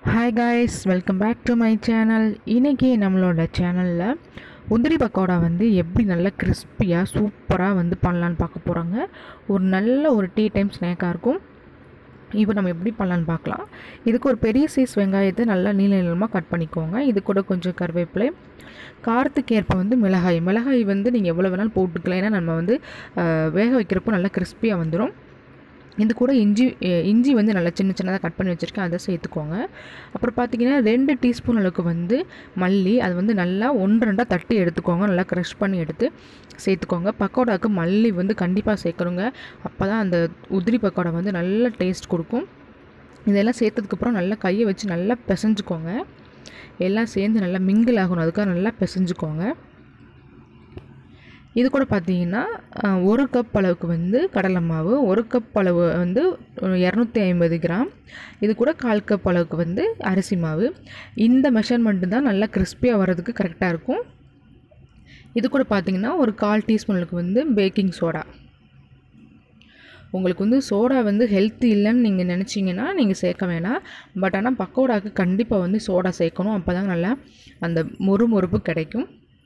hi guys welcome back to my channel இன்றைக்கி நம்மளோட சேனலில் உதிரி பக்கோடா வந்து எப்படி நல்லா கிறிஸ்பியாக சூப்பராக வந்து பண்ணலான்னு பார்க்க போகிறாங்க ஒரு நல்ல ஒரு டீ டைம் ஸ்நாக்காக இருக்கும் இப்போ நம்ம எப்படி பண்ணலான்னு பார்க்கலாம் இதுக்கு ஒரு பெரிய சைஸ் வெங்காயத்தை நல்லா நீள நீளமாக கட் பண்ணிக்கோங்க இது கூட கொஞ்சம் கருவேப்பிலை காரத்துக்கு ஏற்ப வந்து மிளகாய் மிளகாய் வந்து நீங்கள் எவ்வளோ வேணாலும் போட்டுக்கலாம் ஏன்னா நம்ம வந்து அஹ், வேக வைக்கிறப்போ நல்லா கிறிஸ்பியாக வந்துடும் இது கூட இஞ்சி அஹ், இஞ்சி வந்து நல்லா சின்ன சின்னதாக கட் பண்ணி வச்சுருக்கேன் அதை சேர்த்துக்கோங்க அப்புறம் பார்த்தீங்கன்னா ரெண்டு டீஸ்பூன் அளவுக்கு வந்து மல்லி அது வந்து நல்லா ஒன்று ரெண்டாக தட்டி எடுத்துக்கோங்க நல்லா க்ரஷ் பண்ணி எடுத்து சேர்த்துக்கோங்க பக்கோடாவுக்கு மல்லி வந்து கண்டிப்பாக சேர்க்கணுங்க அப்போ தான் அந்த உதிரி பக்கோடா வந்து நல்ல டேஸ்ட் கொடுக்கும் இதெல்லாம் சேர்த்ததுக்கப்புறம் நல்லா கையை வச்சு நல்லா பிசைஞ்சுக்கோங்க எல்லாம் சேர்ந்து நல்லா மிங்கிள் ஆகணும் அதுக்காக நல்லா பிசைஞ்சுக்கோங்க இது கூட பார்த்தீங்கன்னா அஹ், ஒரு கப் அளவுக்கு வந்து கடலை மாவு ஒரு கப் அளவு வந்து இரநூத்தி ஐம்பது கிராம் இது கூட கால் கப் அளவுக்கு வந்து அரிசி மாவு இந்த மெஷர்மெண்ட்டு தான் நல்லா கிறிஸ்பியாக வர்றதுக்கு கரெக்டாக இருக்கும் இது கூட பார்த்தீங்கன்னா ஒரு கால் டீஸ்பூன் அளவுக்கு வந்து பேக்கிங் சோடா உங்களுக்கு வந்து சோடா வந்து ஹெல்த் இல்லைன்னு நீங்கள் நினச்சிங்கன்னா நீங்கள் சேர்க்க வேணாம் பட் ஆனால் பக்கோடாவுக்கு கண்டிப்பாக வந்து சோடா சேர்க்கணும் அப்போ தான் நல்லா அந்த மொறு மொறுப்பு கிடைக்கும்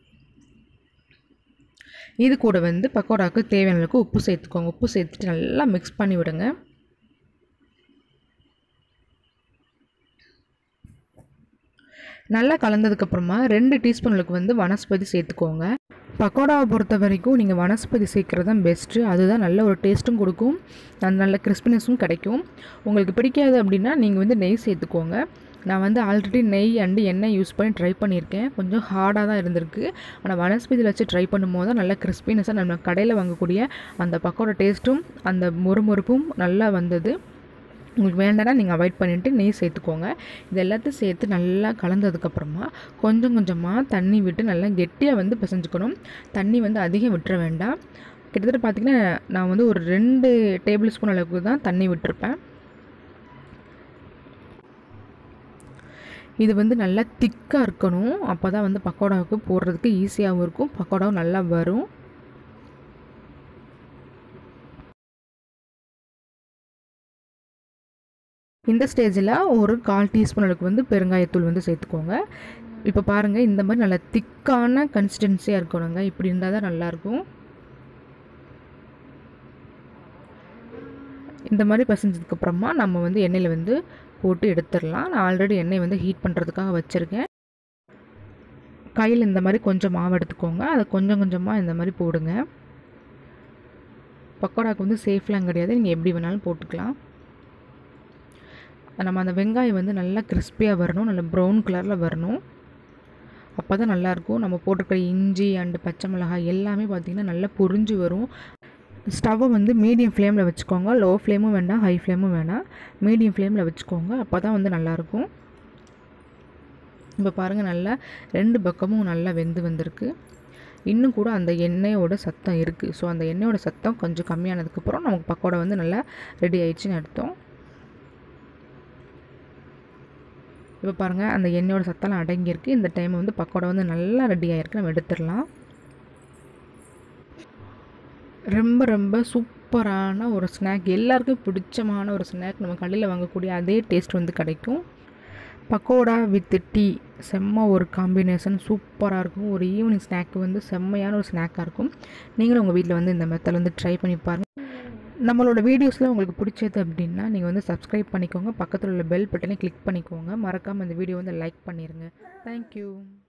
இது கூட வந்து பக்கோடாவுக்கு தேவையான அளவுக்கு உப்பு சேர்த்துக்கோங்க உப்பு சேர்த்துட்டு நல்லா மிக்ஸ் பண்ணி விடுங்க நல்லா கலந்ததுக்கப்புறமா ரெண்டு டீஸ்பூன் அளவுக்கு வந்து வனஸ்பதி சேர்த்துக்கோங்க பக்கோடாவை பொறுத்த வரைக்கும் நீங்கள் வனஸ்பதி சேர்க்குறது தான் பெஸ்ட்டு அதுதான் நல்ல ஒரு டேஸ்ட்டும் கொடுக்கும் அது நல்ல கிறிஸ்பினஸும் கிடைக்கும் உங்களுக்கு பிடிக்காது அப்படின்னா நீங்கள் வந்து நெய் சேர்த்துக்கோங்க நான் வந்து ஆல்ரெடி நெய் அண்டு எண்ணெய் யூஸ் பண்ணி ட்ரை பண்ணியிருக்கேன் கொஞ்சம் ஹார்டாக தான் இருந்திருக்கு ஆனால் வனஸ்பதியில் வச்சு ட்ரை பண்ணும்போது தான் நல்ல கிறிஸ்பினஸாக நம்ம கடையில் வாங்கக்கூடிய அந்த பக்கோடா டேஸ்ட்டும் அந்த மொறுமொறுப்பும் நல்லா வந்தது உங்களுக்கு வேண்டாம்னா நீங்கள் அவாய்ட் பண்ணிவிட்டு நெய் சேர்த்துக்கோங்க இது எல்லாத்தையும் சேர்த்து நல்லா கலந்ததுக்கப்புறமா கொஞ்சம் கொஞ்சமாக தண்ணி விட்டு நல்லா கெட்டியாக வந்து பிசைஞ்சுக்கணும் தண்ணி வந்து அதிகம் விட்டுற வேண்டாம் கிட்டத்தட்ட பார்த்திங்கன்னா நான் வந்து ஒரு ரெண்டு டேபிள் ஸ்பூன் அளவுக்கு தான் தண்ணி விட்டுருப்பேன் இது வந்து நல்லா திக்காக இருக்கணும் அப்போ தான் வந்து பக்கோடாவுக்கு போடுறதுக்கு ஈஸியாகவும் இருக்கும் பக்கோடாவும் நல்லா வரும் இந்த ஸ்டேஜில் ஒரு கால் டீஸ்பூன் அளவுக்கு வந்து பெருங்காயத்தூள் வந்து சேர்த்துக்கோங்க இப்போ பாருங்கள் இந்த மாதிரி நல்லா திக்கான கன்சிஸ்டன்சியாக இருக்கணுங்க இப்படி இருந்தால் தான் நல்லாயிருக்கும் இந்த மாதிரி பசஞ்சதுக்கப்புறமா நம்ம வந்து எண்ணெயில் வந்து போட்டு எடுத்துடலாம் நான் ஆல்ரெடி எண்ணெய் வந்து ஹீட் பண்ணுறதுக்காக வச்சுருக்கேன் கையில் இந்த மாதிரி கொஞ்சம் மாவு எடுத்துக்கோங்க அதை கொஞ்சம் கொஞ்சமாக இந்த மாதிரி போடுங்க பக்கோடாக்கு வந்து சேஃப்லாம் கிடையாது நீங்கள் எப்படி வேணாலும் போட்டுக்கலாம் நம்ம அந்த வெங்காயம் வந்து நல்லா கிறிஸ்பியாக வரணும் நல்லா ப்ரௌன் கலரில் வரணும் அப்போ தான் நல்லாயிருக்கும் நம்ம போட்டிருக்கிற இஞ்சி அண்டு பச்சை மிளகாய் எல்லாமே பார்த்திங்கன்னா நல்லா பொரிஞ்சு வரும் ஸ்டவ்வை வந்து மீடியம் ஃப்ளேமில் வச்சுக்கோங்க லோ ஃப்ளேமும் வேண்டாம் ஹை ஃப்ளேமும் வேண்டாம் மீடியம் ஃப்ளேமில் வச்சுக்கோங்க அப்போ தான் வந்து நல்லாயிருக்கும் இப்போ பாருங்கள் நல்லா ரெண்டு பக்கமும் நல்லா வெந்து வந்திருக்கு இன்னும் கூட அந்த எண்ணெயோட சத்தம் இருக்குது ஸோ அந்த எண்ணெயோட சத்தம் கொஞ்சம் கம்மியானதுக்கப்புறம் நமக்கு பக்கோடா வந்து நல்லா ரெடி ஆயிடுச்சுன்னு அர்த்தம் இப்போ பாருங்கள் அந்த எண்ணெயோட சத்தம்லாம் அடங்கியிருக்கு இந்த டைம் வந்து பக்கோடா வந்து நல்லா ரெடி ஆகிருக்கு நம்ம எடுத்துடலாம் ரொம்ப ரொம்ப சூப்பரான ஒரு ஸ்நாக் எல்லாருக்கும் பிடிச்சமான ஒரு ஸ்நாக் நம்ம கடையில் வாங்கக்கூடிய அதே டேஸ்ட் வந்து கிடைக்கும் பக்கோடா வித் டீ செம்ம ஒரு காம்பினேஷன் சூப்பராக இருக்கும் ஒரு ஈவினிங் ஸ்நாக் வந்து செம்மையான ஒரு ஸ்நாக்காக இருக்கும் நீங்களும் உங்கள் வீட்டில் வந்து இந்த மெத்தட் வந்து ட்ரை பண்ணி பாருங்கள் நம்மளோட வீடியோஸில் உங்களுக்கு பிடிச்சது அப்படின்னா நீங்கள் வந்து சப்ஸ்கிரைப் பண்ணிக்கோங்க பக்கத்தில் உள்ள பெல் பட்டனை கிளிக் பண்ணிக்கோங்க மறக்காமல் இந்த வீடியோ வந்து லைக் பண்ணிடுங்க தேங்க்யூ